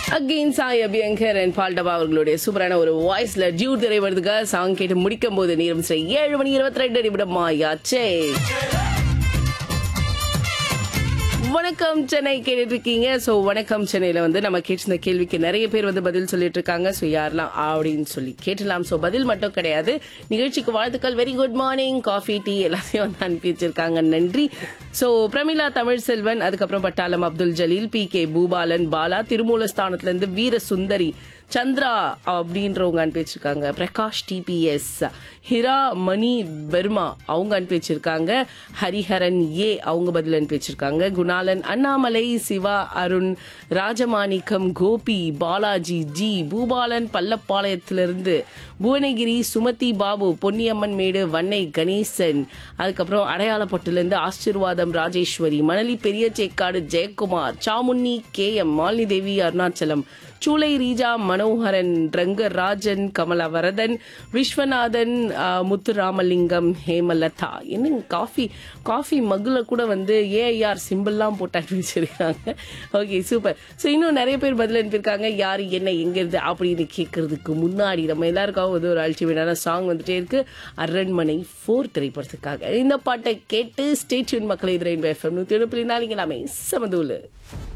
again Sai Abhyankar and Paal Dabba அவர்களுடைய சூப்பரான ஒரு வாய்ஸ்ல டியூ திரைவதுக்கு சாங் கேட்டு முடிக்கும் போது நேரம் சரி ஏழு மணி இருபத்தி ரெண்டு நிமிடம் ஆயாச்சே வணக்கம் சென்னை கேட்டுட்டு இருக்கீங்க ஸோ வணக்கம் சென்னையில வந்து நம்ம கேட்டிருந்த கேள்விக்கு நிறைய பேர் வந்து பதில் சொல்லிட்டு இருக்காங்க ஸோ யாரெல்லாம் அப்படின்னு சொல்லி கேட்டலாம் ஸோ பதில் மட்டும் கிடையாது நிகழ்ச்சிக்கு வாழ்த்துக்கள் very good morning coffee tea எல்லாத்தையும் வந்து அனுப்பி வச்சிருக்காங்க நன்றி ஸோ பிரமிளா தமிழ் செல்வன் அதுக்கப்புறம் பட்டாளம் அப்துல் ஜலீல் பி கே பூபாலன் பாலா திருமூலஸ்தானத்துல இருந்து வீர சுந்தரி சந்திரா அப்படின்றவங்க அனுப்பி வச்சிருக்காங்க பிரகாஷ் டிபிஎஸ் ஹிரா மணி பெர்மா அவங்க அனுப்பி வச்சிருக்காங்க ஹரிஹரன் ஏ அவங்க பதில் அனுப்பி வச்சிருக்காங்க குணாலன் அண்ணாமலை சிவா அருண் ராஜமாணிக்கம் கோபி பாலாஜி ஜி பூபாலன் பள்ளப்பாளையத்திலிருந்து புவனகிரி சுமதி பாபு பொன்னியம்மன் மேடு வன்னை கணேசன் அதுக்கப்புறம் அடையாளப்பட்டிலிருந்து ஆசீர்வாதம் ராஜேஸ்வரி மணலி பெரிய சேக்காடு ஜெயக்குமார் சாமுன்னி கே எம் மாலினி தேவி அருணாச்சலம் சூளை ரீஜா மனோகரன் ரங்கராஜன் கமலவரதன் விஸ்வநாதன் ஆ, முத்துராமலிங்கம் ஹேமலதா என்னங்க காஃபி காஃபி மகுல கூட வந்து ஏஐஆர் சிம்பிள்லாம் போட்டு அனுப்பி வச்சிருக்காங்க ஓகே சூப்பர் ஸோ இன்னும் நிறைய பேர் பதில் அனுப்பியிருக்காங்க யார் என்ன எங்க இருந்து அப்படின்னு கேட்கறதுக்கு முன்னாடி நம்ம எல்லாருக்காகவும் வந்து ஒரு அல்டிமேட்டான சாங் வந்துட்டே இருக்கு அரண்மனை ஃபோர் திரைப்படத்துக்காக இந்த பாட்டை கேட்டு ஸ்டேட்யூன் மக்களை எதிரின் எஃப்எம் நூற்றி எழுபத்தி நாலு எல்லாமே சமதூலு